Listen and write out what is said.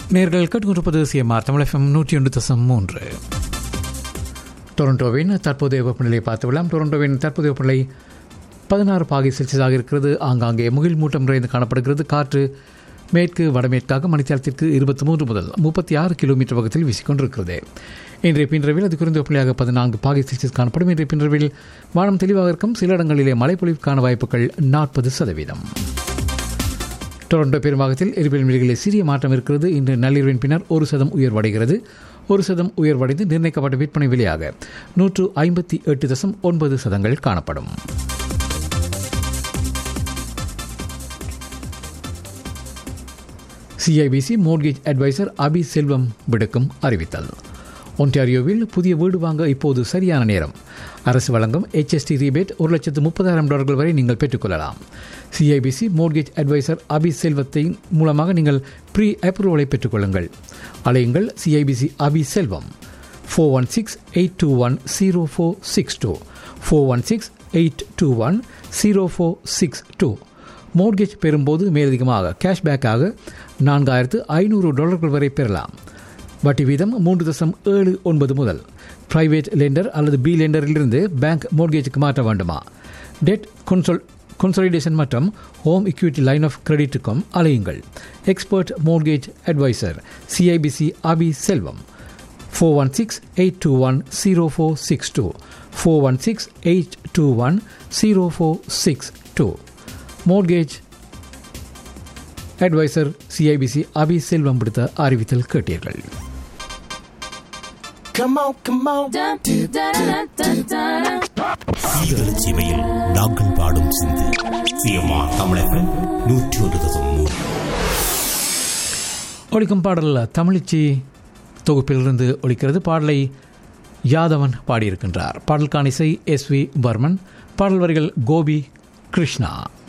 நேர்கள் கேட்டுக்கொண்டிருப்பது CMR Tamil FM நூற்றி ஒன்று தசம் மூன்று டொரண்டோவின் தற்போதைய வெப்பநிலையை பார்த்துவிடலாம் டொரண்டோவின் தற்போதைய வெப்பநிலை பதினாறு பாகை செல்சியஸாக இருக்கிறது ஆங்காங்கே முகில் மூட்டம் நிறைந்து காணப்படுகிறது காற்று மேற்கு வடமேற்காக மணித்தியாலத்திற்கு இருபத்தி மூன்று முதல் முப்பத்தி ஆறு கிலோமீட்டர் வேகத்தில் வீசிக்கொண்டிருக்கிறது இன்றைய பின்றவில் அது குறைந்த வெப்பநிலையாக பதினான்கு பாகை செல்சியஸ் காணப்படும் இன்றைய பின்றவில் வானம் தெளிவாக இருக்கும் சில இடங்களிலே மழைப்பொழிவுக்கான வாய்ப்புகள் நாற்பது சதவீதம் டொரண்டோ பெரும்பாகத்தில் எரிபொருள் விலைகளில் சிறிய மாற்றம் இருக்கிறது இன்று நள்ளிரவின் பின்னர் ஒரு சதம் உயர்வடைகிறது ஒரு சதம் உயர்வடைந்து நிர்ணயிக்கப்பட்ட விற்பனை விலையாக நூற்று ஐம்பத்தி எட்டு தசம் ஒன்பது சதங்கள் காணப்படும் CIBC mortgage advisor Abi Selvam விடுக்கும் அறிவித்தல் ஒன்டாரியோவில் புதிய வீடு வாங்க இப்போது சரியான நேரம் அரசு வழங்கும் HST ரீபேட் ஒரு லட்சத்து முப்பதாயிரம் டாலர்கள் வரை நீங்கள் பெற்றுக்கொள்ளலாம் சிஐபிசி மோர்கேஜ் அட்வைசர் அபி செல்வத்தின் மூலமாக நீங்கள் ப்ரீ அப்ரூவலை பெற்றுக்கொள்ளுங்கள் அலையுங்கள் CIBC Abi Selvam four one six eight two one zero four six two four one six eight two one zero four six two mortgage பெறும்போது மேலதிகமாக கேஷ்பேக்காக நான்காயிரத்து ஐநூறு டாலர்கள் வரை பெறலாம் வட்டி வீதம் மூன்று தசம் ஏழு ஒன்பது முதல் பிரைவேட் லெண்டர் அல்லது பி லெண்டரிலிருந்து பேங்க் மோர்கேஜுக்கு மாற்ற வேண்டுமா டெட் கொன்சோல் கொன்சாலிடேஷன் மற்றும் ஹோம் இக்விட்டி லைன் ஆஃப் கிரெடிட்டுக்கும் அலையுங்கள் expert mortgage advisor CIBC Abi Selvam four one six eight two one zero four six two four one six eight two one zero four six two mortgage advisor CIBC Abi Selvam விடுத்த அறிவித்தல் கேட்டீர்கள் Come on, come on. Dun, dun, dun, dun, dun, dun. சீர்களை சீமையில் நாங்கள் பாடும் சிந்து சிஎம்ஆ தமிழகம் நூற்றி ஒன்று தசம் மூன்று ஒழிக்கும் பாடல் தமிழிச்சி தொகுப்பிலிருந்து ஒழிக்கிறது பாடலை யாதவன் பாடியிருக்கின்றார் பாடலுக்கான இசை எஸ் வி பர்மன் பாடல் வரிகள் கோபி கிருஷ்ணா